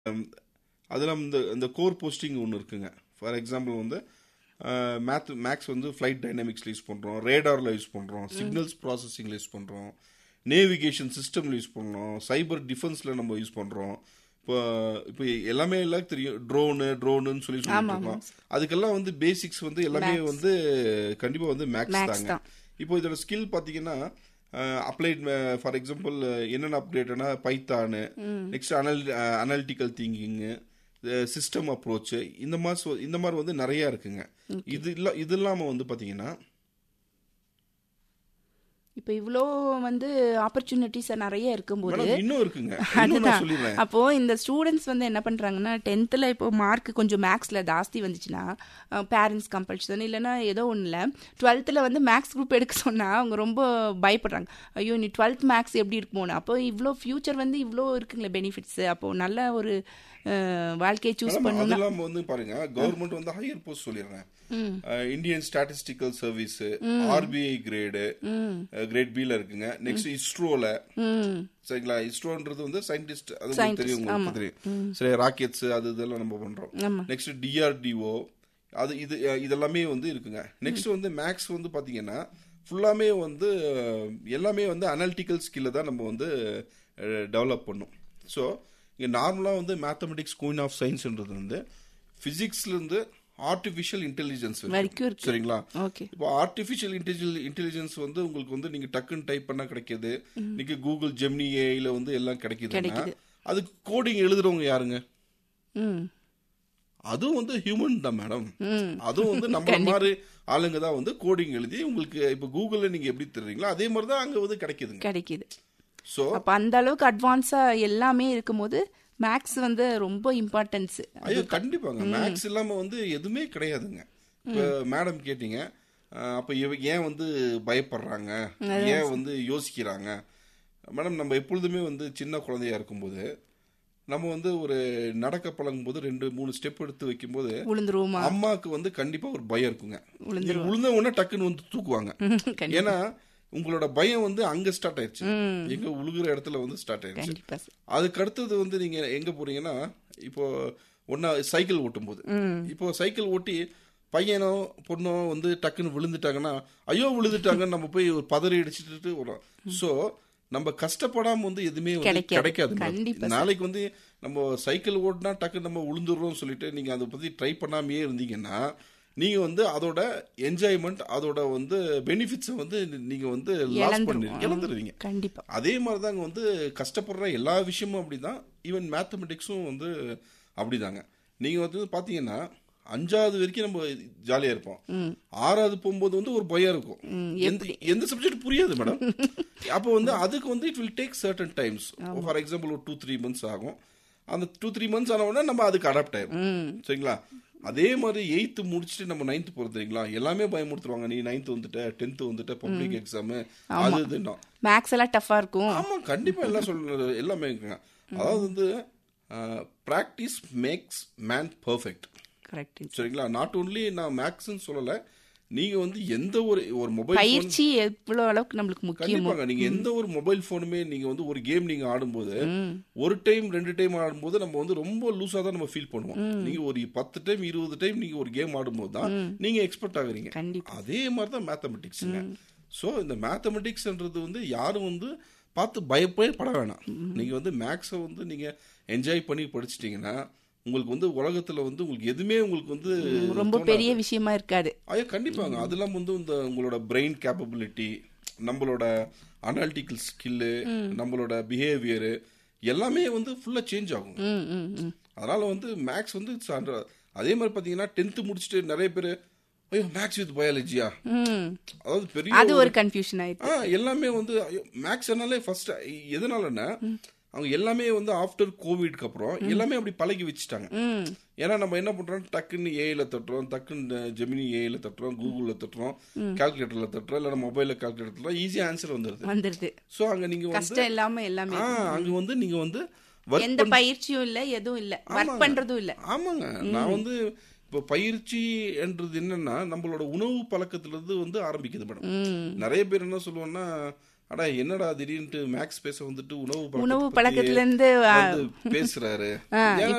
அதில் இந்த இந்த கோர் போஸ்டிங் ஒன்று இருக்குங்க ஃபார் எக்ஸாம்பிள் வந்து மேத் மேக்ஸ் வந்து ஃப்ளைட் டைனாமிக்ஸில் யூஸ் பண்ணுறோம் ரேடாரில் யூஸ் பண்ணுறோம் சிக்னல்ஸ் ப்ராசஸிங்கில் யூஸ் பண்ணுறோம் நேவிகேஷன் சிஸ்டமில் யூஸ் பண்ணுறோம் சைபர் டிஃபென்ஸில் நம்ம யூஸ் பண்ணுறோம் இப்போ இப்போ எல்லாமே எல்லாம் தெரியும் ட்ரோனு ட்ரோனுன்னு சொல்லி சொல்லிட்டு இருக்கோம் அதுக்கெல்லாம் வந்து பேசிக்ஸ் வந்து எல்லாமே வந்து கண்டிப்பாக வந்து மேக்ஸ் Max தாங்க தான். இப்போ இதோட ஸ்கில் பார்த்தீங்கன்னா அப்ளைட் ஃபார் எக்ஸாம்பிள் என்னென்ன அப்கிரேட்னா Python next anal analytical thinking system approach இந்த மாதிரி சொ- இந்த மாதிரி வந்து நிறைய இருக்குங்க இது இல்ல இது இல்லாம வந்து பாத்தீங்கன்னா இப்போ இவ்வளோ வந்து ஆப்பர்ச்சுனிட்டிஸ் நிறைய இருக்கும்போது மேடம் இன்னும் இருக்குங்க இன்னும் நான் சொல்லிடுறேன் அப்போ இந்த ஸ்டூடெண்ட்ஸ் வந்து என்ன பண்றாங்கன்னா டென்த்தில் இப்போ மார்க் கொஞ்சம் மேக்ஸ்ல ஜாஸ்தி வந்துச்சுன்னா பேரண்ட்ஸ் கம்பல்ஷன் இல்லைன்னா ஏதோ ஒன்றுல டுவெல்த்தில் வந்து மேக்ஸ் குரூப் எடுக்க சொன்னா அவங்க ரொம்ப பயப்படுறாங்க ஐயோ நீ டுவெல்த் மேக்ஸ் எப்படி இருக்குமோன்னு அப்போ இவ்வளோ ஃபியூச்சர் வந்து இவ்வளோ இருக்குங்களே பெனிஃபிட்ஸ் அப்போ நல்ல ஒரு அஹ், வாழ்க்கையை சூஸ் மேடம், அது பண்ணணும்னா இல்லாம வந்து பாருங்க கவர்மெண்ட் வந்து ஹையர் போஸ்ட் சொல்லிடுறேன் Indian statistical service RBI grade grade பில இருக்குங்க நெக்ஸ்ட் இஸ்ரோல ம் சரிங்களா இஸ்ரோன்றது வந்து சயின்டிஸ்ட் அது உங்களுக்கு தெரியும் உங்களுக்கு தெரியும் சரி ராக்கெட்ஸ் அது இதெல்லாம் நம்ம பண்றோம் ஆமா. நெக்ஸ்ட் டிஆர்டிஓ அது இது அஹ், இதெல்லாமே வந்து இருக்குங்க நெக்ஸ்ட் வந்து மேக்ஸ் வந்து பாத்தீங்கன்னா ஃபுல்லாமே வந்து அஹ், எல்லாமே வந்து அனாலிட்டிக்கல் ஸ்கில்ல தான் நம்ம வந்து டெவலப் பண்ணும் ஸோ இங்கே நார்மலாக வந்து மேத்தமெட்டிக்ஸ் குயின் ஆஃப் சயின்ஸ்ன்றது வந்து ஃபிசிக்ஸ்ல இருந்து ஆர்டிஃபிஷியல் இன்டெலிஜென்ஸ் வரைக்கும் இருக்கு. சரிங்களா ஓகே இப்போ ஆர்டிஃபிஷியல் இன்டெலிஜென்ஸ் இன்டெலிஜென்ஸ் வந்து உங்களுக்கு வந்து நீங்க டக்குன்னு டைப் பண்ணா கிடைக்குது நீங்க கூகுள் ஜெமினி ஏஐல வந்து எல்லாம் கிடைக்குதுன்னா கிடைக்குது. அது கோடிங் எழுதுறவங்க யாருங்க ம் அதுவும் வந்து ஹியூமன் தான் மேடம் அதுவும் வந்து நம்ம மாதிரி ஆளுங்க தான் வந்து கோடிங் எழுதி உங்களுக்கு இப்போ கூகுள்ல நீங்க எப்படி தர்றீங்களோ அதே மாதிரி தான் அங்க வந்து கிடைக்குதுங்க கிடைக்குது ஸோ அப்போ அந்த அளவுக்கு அட்வான்ஸா எல்லாமே இருக்கும்போது மேக்ஸ் வந்து ரொம்ப இம்பார்ட்டன்ஸ் ஐயோ கண்டிப்பாங்க மேக்ஸ் இல்லாம வந்து எதுவுமே கிடையாதுங்க இப்போ மேடம் கேட்டீங்க அஹ், அப்ப இவ ஏன் வந்து பயப்படுறாங்க ஏன் வந்து யோசிக்கிறாங்க மேடம் நம்ம எப்பொழுதுமே வந்து சின்ன குழந்தையா இருக்கும்போது நம்ம வந்து ஒரு நடக்க பழகும் போது ரெண்டு மூணு ஸ்டெப் எடுத்து வைக்கும்போது விழுந்துருவோமா அம்மாவுக்கு வந்து கண்டிப்பா ஒரு பயம் இருக்குங்க நீங்க விழுந்த உடனே டக்குன்னு வந்து தூக்குவாங்க கண்டிப்பா ஏன்னா உங்களோட பயம் வந்து அங்க ஸ்டார்ட் ஆயிடுச்சு எங்க உழுகுற இடத்துல வந்து ஸ்டார்ட் ஆயிடுச்சு கண்டிப்பா சார் அதுக்கு அடுத்தது வந்து நீங்க எங்க போறீங்கன்னா இப்போ ஒன்னா சைக்கிள் ஓட்டும் போது இப்போ சைக்கிள் ஓட்டி பையனோ பொண்ணோ வந்து டக்குன்னு விழுந்துட்டாங்கன்னா ஐயோ விழுந்துட்டாங்கன்னு நம்ம போய் ஒரு பதறி அடிச்சுட்டு வரோம் சோ நம்ம கஷ்டப்படாம வந்து எதுவுமே வந்து கிடைக்காது. கிடைக்காது madam. கண்டிப்பா நாளைக்கு வந்து நம்ம சைக்கிள் ஓட்டினா டக்குன்னு நம்ம விழுந்துடுறோம் சொல்லிட்டு நீங்க அதை பத்தி ட்ரை பண்ணாமையே இருந்தீங்கன்னா நீங்க வந்து அதோட என்ஜாய்மெண்ட் அதோட வந்து பெனிஃபிட்ஸை வந்து நீங்க வந்து லாஸ் பண்ணி இழந்துருவீங்க கண்டிப்பா அதே மாதிரி தாங்க வந்து கஷ்டப்படுற எல்லா விஷயமும் அப்படிதான் ஈவன் மேத்தமெட்டிக்ஸும் வந்து அப்படிதாங்க நீங்க வந்து பாத்தீங்கன்னா அஞ்சாவது வரைக்கும் நம்ம ஜாலியா இருப்போம் ஆறாவது போகும்போது வந்து ஒரு பயம் இருக்கும் எந்த எந்த சப்ஜெக்ட் புரியாது மேடம் அப்போ வந்து அதுக்கு வந்து it will take certain times for example ஒரு டூ த்ரீ மந்த்ஸ் ஆகும் அந்த டூ த்ரீ மந்த்ஸ் ஆன உடனே நம்ம அதுக்கு அடாப்ட் ஆயிரும் சரிங்களா அதே மாதிரி எயித்து முடிச்சுட்டு நம்ம நைன்த் போறது தெரியுங்களா எல்லாமே பயமுறுத்துருவாங்க நீ நைன்த் வந்துட்ட டென்த் வந்துட்ட பப்ளிக் எக்ஸாம் அது இதுன்னா மேக்ஸ் எல்லாம் டஃபா இருக்கும் ஆமா கண்டிப்பா எல்லாம் சொல்றது எல்லாமே இருக்குங்க அதாவது வந்து practice makes man perfect correct சரிங்களா நாட் ஓன்லி நான் மேக்ஸ்ன்னு சொல்லல நீங்க வந்து எந்த ஒரு ஒரு மொபைல் பயிற்சி எவ்வளவு அளவுக்கு நம்மளுக்கு முக்கியமோ கண்டிப்பாங்க நீங்க எந்த ஒரு மொபைல் போனுமே நீங்க வந்து ஒரு கேம் நீங்க ஆடும்போது ஒரு டைம் ரெண்டு டைம் ஆடும்போது நம்ம வந்து ரொம்ப லூசா தான் நம்ம ஃபீல் பண்ணுவோம் நீங்க ஒரு பத்து டைம் இருபது டைம் நீங்க ஒரு கேம் ஆடும்போது தான் நீங்க எக்ஸ்பர்ட் ஆகுறீங்க கண்டிப்பா அதே மாதிரி தான் மேத்தமெட்டிக்ஸுங்க ஸோ இந்த மேத்தமெட்டிக்ஸ்ன்றது வந்து யாரும் வந்து பார்த்து பயப்படவே பட வேணாம் நீங்க வந்து மேக்ஸை வந்து நீங்க என்ஜாய் பண்ணி படிச்சிட்டீங்கன்னா உங்களுக்கு வந்து உலகத்துல வந்து உங்களுக்கு எதுவுமே உங்களுக்கு வந்து ரொம்ப பெரிய விஷயமா இருக்காது ஐயா கண்டிப்பாங்க அதெல்லாம் வந்து இந்த உங்களோட பிரெயின் கேப்பபிலிட்டி நம்மளோட அனாலிட்டிக்கல் ஸ்கில்லு நம்மளோட பிஹேவியரு எல்லாமே வந்து ஃபுல்லா சேஞ்ச் ஆகும் ம் ம் ம் அதனால வந்து மேக்ஸ் வந்து it's under- அதே மாதிரி பாத்தீங்கன்னா டென்த் முடிச்சுட்டு நிறைய பேர் ஐயோ மேக்ஸ் வித் பயாலஜியா ம் அதாவது பெரிய அது ஒரு கன்ஃபியூஷன் ஆயிடுச்சு ஆ எல்லாமே வந்து ஐயோ மேக்ஸ்னாலே ஃபர்ஸ்ட் எதனாலன்னா அவங்க எல்லாமே வந்து ஆஃப்டர் கோவிட்க்கு அப்புறம் எல்லாமே அப்படி பழகி வச்சுட்டாங்க ம் ஏன்னா நம்ம என்ன பண்றோம் டக்குன்னு ஏஐல தட்டுறோம் டக்குன்னு ஜெமினி ஏஐல தட்டுறோம் கூகுள்ல தட்டுறோம் கால்குலேட்டர்ல தட்டுறோம் இல்ல மொபைல்ல கால்குலேட்டர் தட்டுறோம் ஈஸியா ஆன்சர் வந்துருது வந்துருது சோ அங்க நீங்க வந்து கஷ்டம் இல்லாம எல்லாமே ஆ அங்க வந்து நீங்க வந்து work எந்த பயிற்சியும் இல்ல எதுவும் இல்ல ஒர்க் பண்றதும் இல்ல ஆமாங்க நான் வந்து இப்போ பயிற்சி என்றது என்னன்னா நம்மளோட உணவு பழக்கத்துல இருந்து வந்து ஆரம்பிக்குது மேடம் நிறைய பேர் என்ன சொல்லுவோம்னா அடா என்னடா திடீர்னு மேக்ஸ் பேச வந்துட்டு உணவு உணவு பழக்கத்தை பத்தி பழக்கத்துல இருந்து, ஆ, வந்து பேசுறாரு ஆ, ஏன்னா